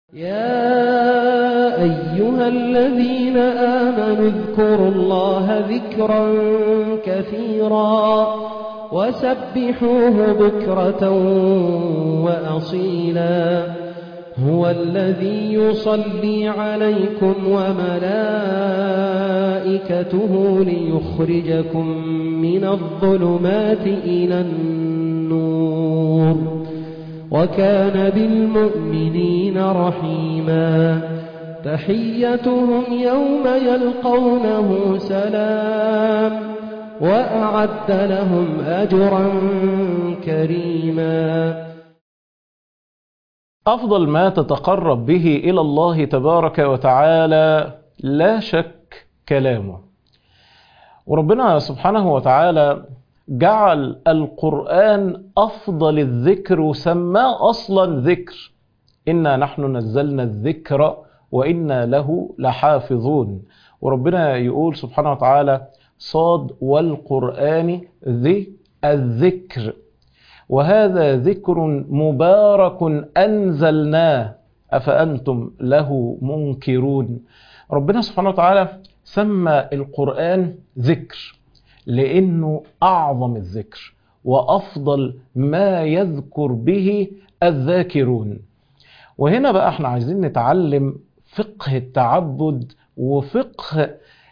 يا أيها الذين آمنوا اذكروا الله ذكرا كثيرا وسبحوه بكرة وأصيلا هو الذي يصلي عليكم وملائكته ليخرجكم من الظلمات إلى النور وكان بالمؤمنين رحيما تحيتهم يوم يلقونه سلام وأعد لهم أجرا كريما أفضل ما تتقرب به إلى الله تبارك وتعالى لا شك كلامه وربنا سبحانه وتعالى جعل القرآن أفضل الذكر وسماه أصلا ذكر إنا نحن نزلنا الذكر وإنا له لحافظون وربنا يقول سبحانه وتعالى صاد والقرآن ذي الذكر وهذا ذكر مبارك أنزلناه أفأنتم له منكرون ربنا سبحانه وتعالى سمى القرآن ذكر لأنه أعظم الذكر وأفضل ما يذكر به الذاكرون وهنا بقى احنا عايزين نتعلم فقه التعبد وفقه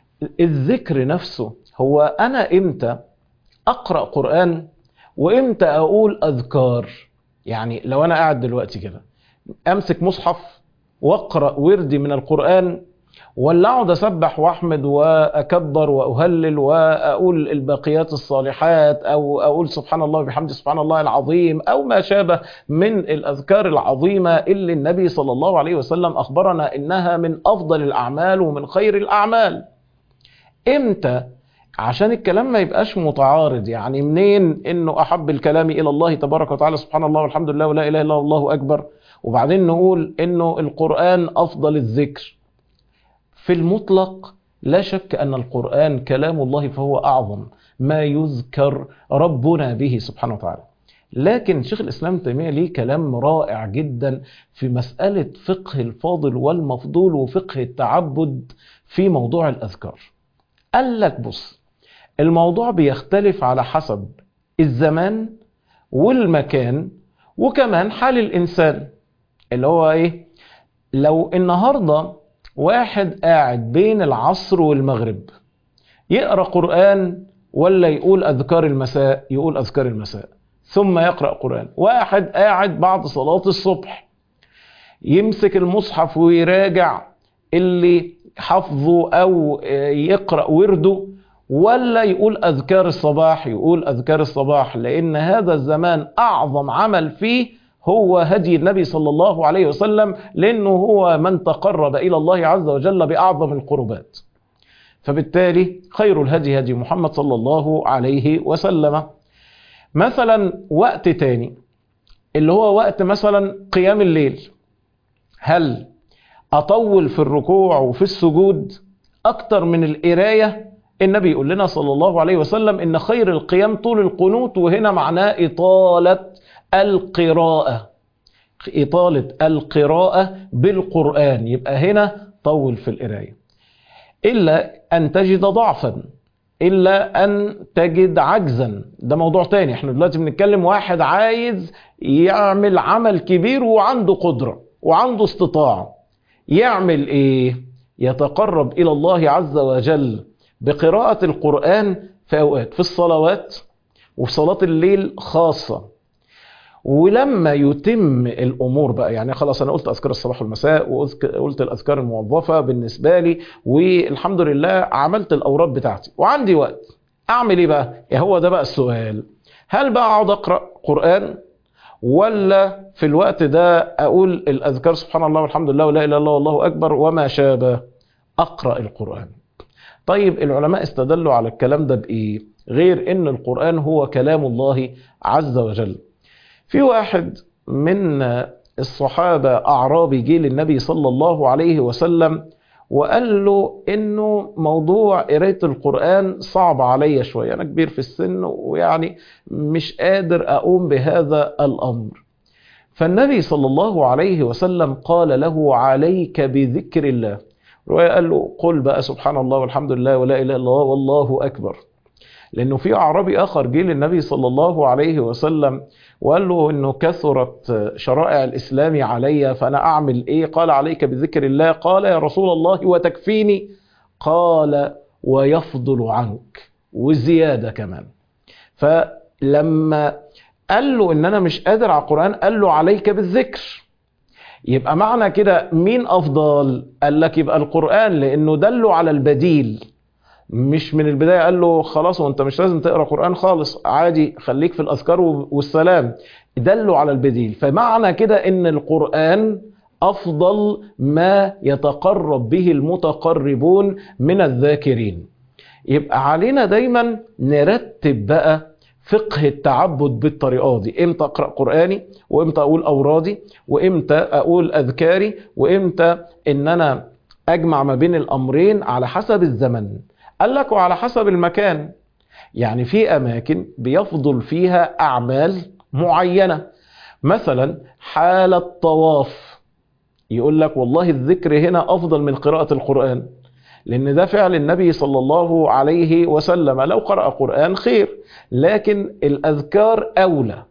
الذكر نفسه هو أنا إمتى أقرأ قرآن وإمتى أقول أذكار يعني لو أنا قاعد دلوقتي كده أمسك مصحف وأقرأ وردي من القرآن ولا اقعد اسبح واحمد واكبر واهلل واقول الباقيات الصالحات او اقول سبحان الله وبحمده سبحان الله العظيم او ما شابه من الاذكار العظيمه اللي النبي صلى الله عليه وسلم اخبرنا انها من افضل الاعمال ومن خير الاعمال امتى عشان الكلام ما يبقاش متعارض يعني منين انه احب الكلام الى الله تبارك وتعالى سبحان الله والحمد لله ولا اله الا الله اكبر وبعدين نقول انه القران افضل الذكر في المطلق لا شك أن القرآن كلام الله فهو أعظم ما يذكر ربنا به سبحانه وتعالى لكن شيخ الإسلام تيمية ليه كلام رائع جدا في مسألة فقه الفاضل والمفضول وفقه التعبد في موضوع الأذكار قال لك بص الموضوع بيختلف على حسب الزمان والمكان وكمان حال الإنسان اللي هو إيه لو النهارده واحد قاعد بين العصر والمغرب يقرا قران ولا يقول اذكار المساء يقول اذكار المساء ثم يقرا قران واحد قاعد بعد صلاه الصبح يمسك المصحف ويراجع اللي حفظه او يقرا ورده ولا يقول اذكار الصباح يقول اذكار الصباح لان هذا الزمان اعظم عمل فيه هو هدي النبي صلى الله عليه وسلم لأنه هو من تقرب إلى الله عز وجل بأعظم القربات فبالتالي خير الهدي هدي محمد صلى الله عليه وسلم مثلا وقت تاني اللي هو وقت مثلا قيام الليل هل أطول في الركوع وفي السجود أكتر من القراية النبي يقول لنا صلى الله عليه وسلم إن خير القيام طول القنوت وهنا معناه إطالة القراءة إطالة القراءة بالقرآن يبقى هنا طول في القراية إلا أن تجد ضعفا إلا أن تجد عجزا ده موضوع تاني احنا دلوقتي بنتكلم واحد عايز يعمل عمل كبير وعنده قدرة وعنده استطاعة يعمل ايه يتقرب إلى الله عز وجل بقراءة القرآن في أوقات في الصلوات وفي صلاة الليل خاصة ولما يتم الامور بقى يعني خلاص انا قلت اذكار الصباح والمساء وقلت الاذكار الموظفه بالنسبه لي والحمد لله عملت الاوراد بتاعتي وعندي وقت اعمل ايه بقى يا هو ده بقى السؤال هل بقى اقعد اقرا قران ولا في الوقت ده اقول الاذكار سبحان الله والحمد لله ولا اله الا الله والله اكبر وما شابه اقرا القران طيب العلماء استدلوا على الكلام ده بايه غير ان القران هو كلام الله عز وجل في واحد من الصحابة أعرابي جه للنبي صلى الله عليه وسلم وقال له انه موضوع قرايه القران صعب عليا شويه انا كبير في السن ويعني مش قادر اقوم بهذا الامر فالنبي صلى الله عليه وسلم قال له عليك بذكر الله رواية قال له قل بقى سبحان الله والحمد لله ولا إله إلا الله والله أكبر لأنه في أعرابي آخر جه للنبي صلى الله عليه وسلم وقال له أنه كثرت شرائع الإسلام علي فأنا أعمل إيه قال عليك بذكر الله قال يا رسول الله وتكفيني قال ويفضل عنك وزيادة كمان فلما قال له ان انا مش قادر على القرآن قال له عليك بالذكر يبقى معنى كده مين افضل قال لك يبقى القرآن لانه دله على البديل مش من البداية قال له خلاص وانت مش لازم تقرأ قرآن خالص عادي خليك في الاذكار والسلام دله على البديل فمعنى كده ان القرآن افضل ما يتقرب به المتقربون من الذاكرين يبقى علينا دايما نرتب بقى فقه التعبد بالطريقه دي امتى اقرا قراني وامتى اقول اورادي وامتى اقول اذكاري وامتى ان انا اجمع ما بين الامرين على حسب الزمن قال لك وعلى حسب المكان يعني في اماكن بيفضل فيها اعمال معينه مثلا حاله طواف يقول لك والله الذكر هنا افضل من قراءه القران لان ده فعل النبي صلى الله عليه وسلم لو قرأ قرآن خير لكن الاذكار اولى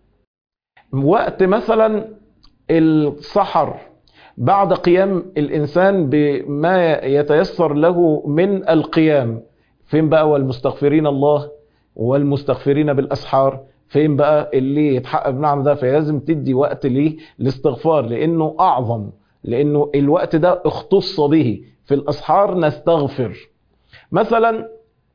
وقت مثلا السحر بعد قيام الانسان بما يتيسر له من القيام فين بقى والمستغفرين الله والمستغفرين بالاسحار فين بقى اللي يتحقق بمعنى ده فلازم تدي وقت ليه الاستغفار لانه اعظم لانه الوقت ده اختص به في الاسحار نستغفر مثلا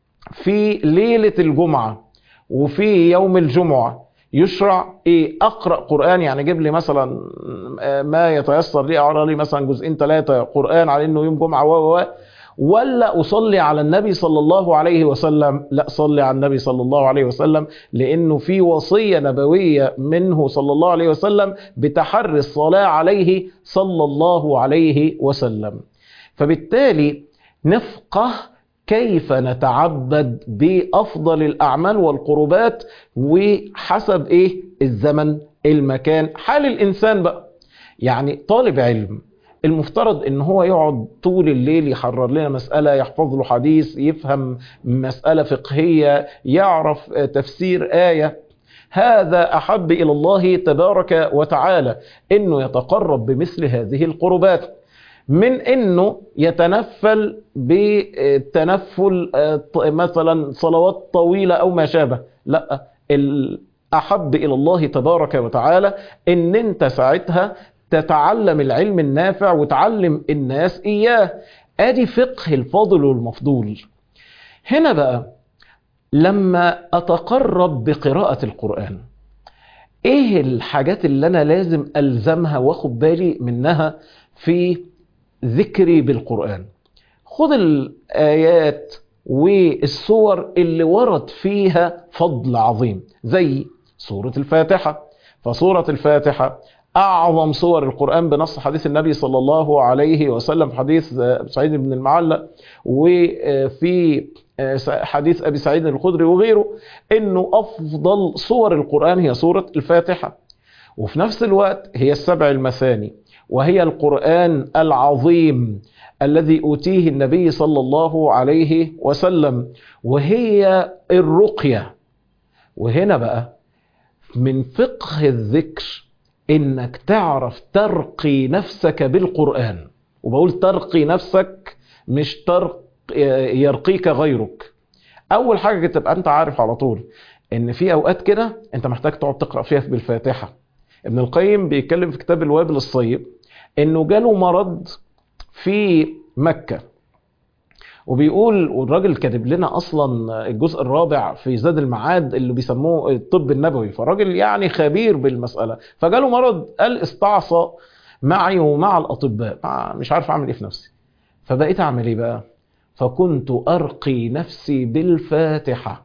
في ليله الجمعه وفي يوم الجمعه يشرع ايه اقرا قران يعني جيب لي مثلا ما يتيسر لي اقرا لي مثلا جزئين ثلاثه قران على انه يوم جمعه و ولا اصلي على النبي صلى الله عليه وسلم لا صلي على النبي صلى الله عليه وسلم لانه في وصيه نبويه منه صلى الله عليه وسلم بتحري الصلاه عليه صلى الله عليه وسلم فبالتالي نفقه كيف نتعبد بافضل الاعمال والقربات وحسب ايه الزمن المكان حال الانسان بقى يعني طالب علم المفترض ان هو يقعد طول الليل يحرر لنا مسألة يحفظ له حديث يفهم مسألة فقهية يعرف تفسير آية هذا أحب إلى الله تبارك وتعالى إنه يتقرب بمثل هذه القربات من انه يتنفل بتنفل مثلا صلوات طويلة او ما شابه لا الاحب الى الله تبارك وتعالى ان انت ساعتها تتعلم العلم النافع وتعلم الناس اياه ادي فقه الفاضل والمفضول هنا بقى لما اتقرب بقراءة القرآن ايه الحاجات اللي انا لازم الزمها واخد بالي منها في ذكري بالقرآن خد الآيات والصور اللي ورد فيها فضل عظيم زي سورة الفاتحة فسورة الفاتحة أعظم صور القرآن بنص حديث النبي صلى الله عليه وسلم حديث سعيد بن المعلى وفي حديث أبي سعيد الخدري وغيره إنه أفضل صور القرآن هي سورة الفاتحة وفي نفس الوقت هي السبع المثاني وهي القرآن العظيم الذي أوتيه النبي صلى الله عليه وسلم وهي الرقية وهنا بقى من فقه الذكر انك تعرف ترقي نفسك بالقرآن وبقول ترقي نفسك مش ترق يرقيك غيرك اول حاجة تبقى انت عارف على طول ان في اوقات كده انت محتاج تقعد تقرأ فيها بالفاتحة ابن القيم بيتكلم في كتاب الوابل الصيب انه جاله مرض في مكة وبيقول والراجل كاتب لنا اصلا الجزء الرابع في زاد المعاد اللي بيسموه الطب النبوي فالراجل يعني خبير بالمسألة فجاله مرض قال استعصى معي ومع الاطباء مش عارف اعمل ايه في نفسي فبقيت اعمل ايه بقى فكنت ارقي نفسي بالفاتحة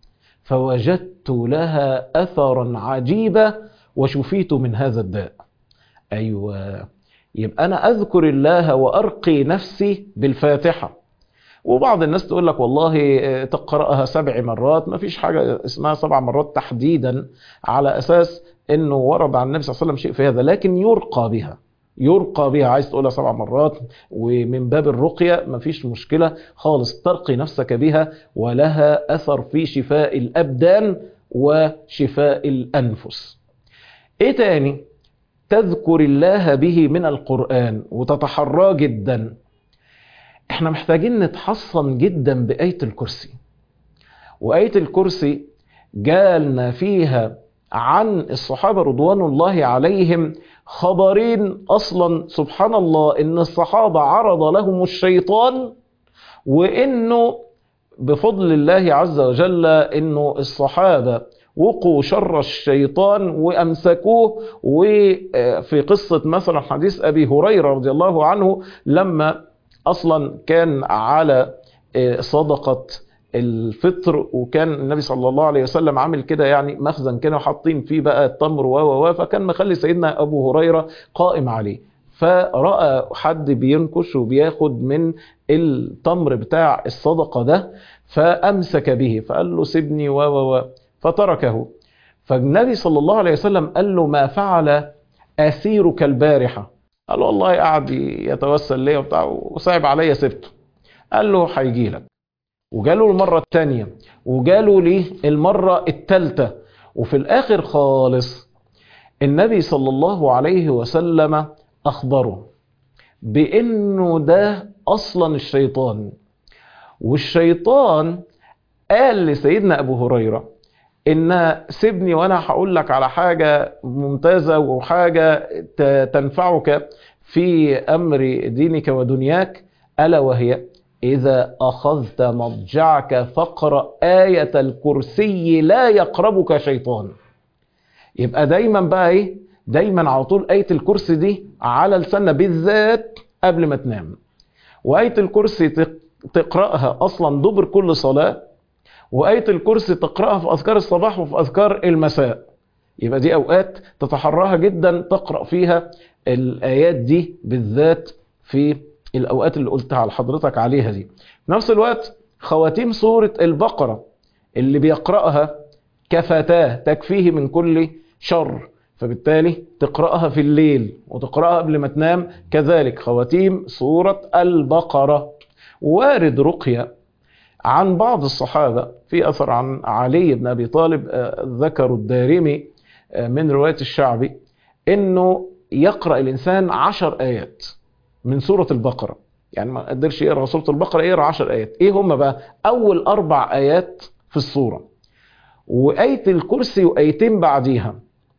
فوجدت لها اثرا عجيبا وشفيت من هذا الداء ايوه يبقى انا اذكر الله وارقي نفسي بالفاتحه وبعض الناس تقول لك والله تقراها سبع مرات ما فيش حاجه اسمها سبع مرات تحديدا على اساس انه ورد عن النبي صلى الله عليه وسلم شيء في هذا لكن يرقى بها يرقى بها عايز تقولها سبع مرات ومن باب الرقية مفيش مشكلة خالص ترقي نفسك بها ولها أثر في شفاء الأبدان وشفاء الأنفس إيه تاني تذكر الله به من القرآن وتتحرى جدا احنا محتاجين نتحصن جدا بآية الكرسي وآية الكرسي جالنا فيها عن الصحابة رضوان الله عليهم خبرين أصلا سبحان الله إن الصحابة عرض لهم الشيطان وإنه بفضل الله عز وجل إنه الصحابة وقوا شر الشيطان وأمسكوه وفي قصة مثلا حديث أبي هريرة رضي الله عنه لما أصلا كان على صدقة الفطر وكان النبي صلى الله عليه وسلم عامل كده يعني مخزن كده وحاطين فيه بقى التمر و و فكان مخلي سيدنا ابو هريره قائم عليه فراى حد بينكش وبياخد من التمر بتاع الصدقه ده فامسك به فقال له سيبني و و فتركه فالنبي صلى الله عليه وسلم قال له ما فعل اسيرك البارحه قال له والله قعد يتوسل ليا وبتاع وصعب عليا سبته قال له هيجي لك وجاله المرة الثانية وجاله ليه المرة الثالثة وفي الآخر خالص النبي صلى الله عليه وسلم أخبره بأنه ده أصلا الشيطان والشيطان قال لسيدنا أبو هريرة إن سيبني وأنا هقول لك على حاجة ممتازة وحاجة تنفعك في أمر دينك ودنياك ألا وهي إذا أخذت مضجعك فاقرأ آية الكرسي لا يقربك شيطان يبقى دايما بقى إيه دايما على طول آية الكرسي دي على لساننا بالذات قبل ما تنام وآية الكرسي تقرأها أصلا دبر كل صلاة وآية الكرسي تقرأها في أذكار الصباح وفي أذكار المساء يبقى دي أوقات تتحراها جدا تقرأ فيها الآيات دي بالذات في الأوقات اللي قلتها لحضرتك عليها دي في نفس الوقت خواتيم سورة البقرة اللي بيقرأها كفتاه تكفيه من كل شر فبالتالي تقرأها في الليل وتقرأها قبل ما تنام كذلك خواتيم سورة البقرة وارد رقية عن بعض الصحابة في أثر عن علي بن أبي طالب ذكر الدارمي من رواية الشعبي إنه يقرأ الإنسان عشر آيات من سورة البقرة يعني ما قدرش يقرأ سورة البقرة يقرأ عشر آيات إيه هم بقى أول أربع آيات في السورة وآية الكرسي وآيتين بعديها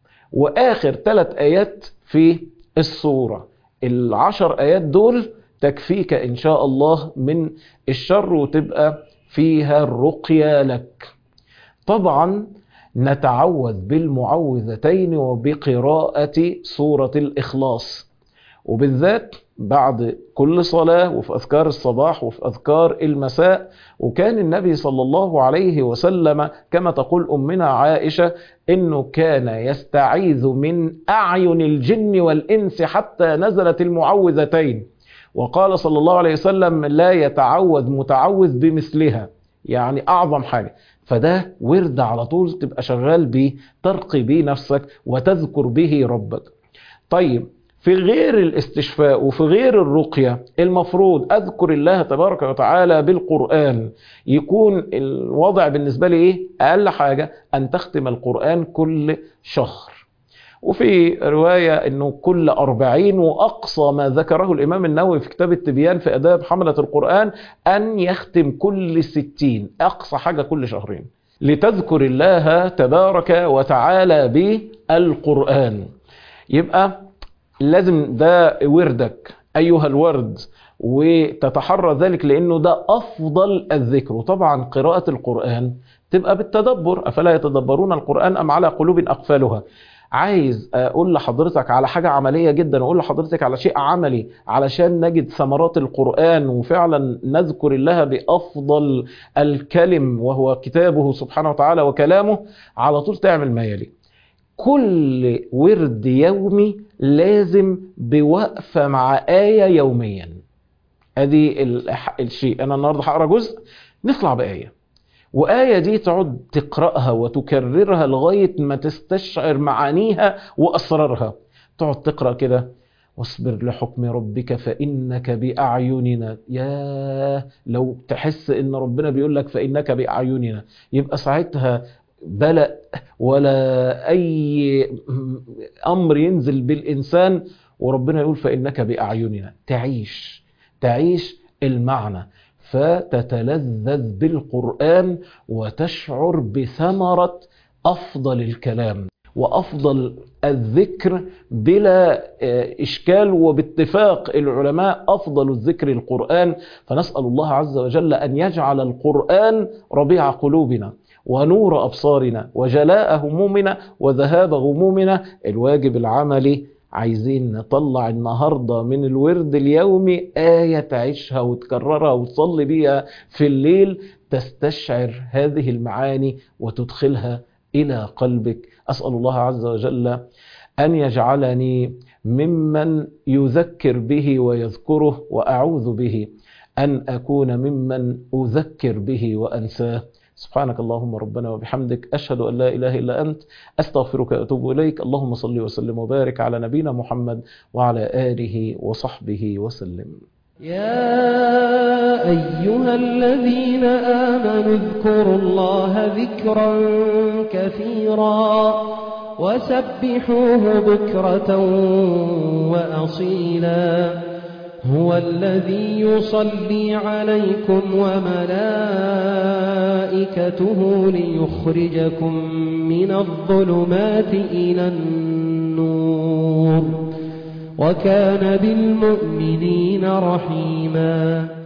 وآخر ثلاث آيات في السورة العشر آيات دول تكفيك إن شاء الله من الشر وتبقى فيها الرقية لك طبعا نتعوذ بالمعوذتين وبقراءة سورة الإخلاص وبالذات بعد كل صلاة وفي أذكار الصباح وفي أذكار المساء وكان النبي صلى الله عليه وسلم كما تقول أمنا عائشة إنه كان يستعيذ من أعين الجن والإنس حتى نزلت المعوذتين وقال صلى الله عليه وسلم لا يتعوذ متعوذ بمثلها يعني أعظم حاجة فده ورد على طول تبقى شغال بيه ترقي بيه نفسك وتذكر به ربك طيب في غير الاستشفاء وفي غير الرقية المفروض أذكر الله تبارك وتعالى بالقرآن يكون الوضع بالنسبة لي إيه؟ أقل حاجة أن تختم القرآن كل شهر وفي رواية أنه كل أربعين وأقصى ما ذكره الإمام النووي في كتاب التبيان في أداب حملة القرآن أن يختم كل ستين أقصى حاجة كل شهرين لتذكر الله تبارك وتعالى بالقرآن يبقى لازم ده وردك أيها الورد وتتحرى ذلك لأنه ده أفضل الذكر وطبعا قراءة القرآن تبقى بالتدبر أفلا يتدبرون القرآن أم على قلوب أقفالها عايز اقول لحضرتك على حاجة عملية جدا واقول لحضرتك على شيء عملي علشان نجد ثمرات القرآن وفعلا نذكر الله بأفضل الكلم وهو كتابه سبحانه وتعالى وكلامه على طول تعمل ما يلي كل ورد يومي لازم بوقفة مع آية يوميا ادي الشيء انا النهارده هقرا جزء نطلع بآية وآية دي تقعد تقرأها وتكررها لغاية ما تستشعر معانيها وأسرارها تقعد تقرأ كده واصبر لحكم ربك فإنك بأعيننا يا لو تحس إن ربنا بيقول لك فإنك بأعيننا يبقى ساعتها بلأ ولا أي أمر ينزل بالإنسان وربنا يقول فإنك بأعيننا تعيش تعيش المعنى فتتلذذ بالقرآن وتشعر بثمرة أفضل الكلام وأفضل الذكر بلا إشكال وباتفاق العلماء أفضل الذكر القرآن فنسأل الله عز وجل أن يجعل القرآن ربيع قلوبنا ونور أبصارنا وجلاء همومنا وذهاب غمومنا الواجب العملي عايزين نطلع النهاردة من الورد اليومي آية تعيشها وتكررها وتصلي بيها في الليل تستشعر هذه المعاني وتدخلها إلى قلبك أسأل الله عز وجل أن يجعلني ممن يذكر به ويذكره وأعوذ به أن أكون ممن أذكر به وأنساه سبحانك اللهم ربنا وبحمدك أشهد أن لا إله إلا أنت أستغفرك وأتوب إليك اللهم صل وسلم وبارك على نبينا محمد وعلى آله وصحبه وسلم يا أيها الذين آمنوا اذكروا الله ذكرا كثيرا وسبحوه بكرة وأصيلا هو الذي يصلي عليكم وملائكته ليخرجكم من الظلمات إلى النور وكان بالمؤمنين رحيماً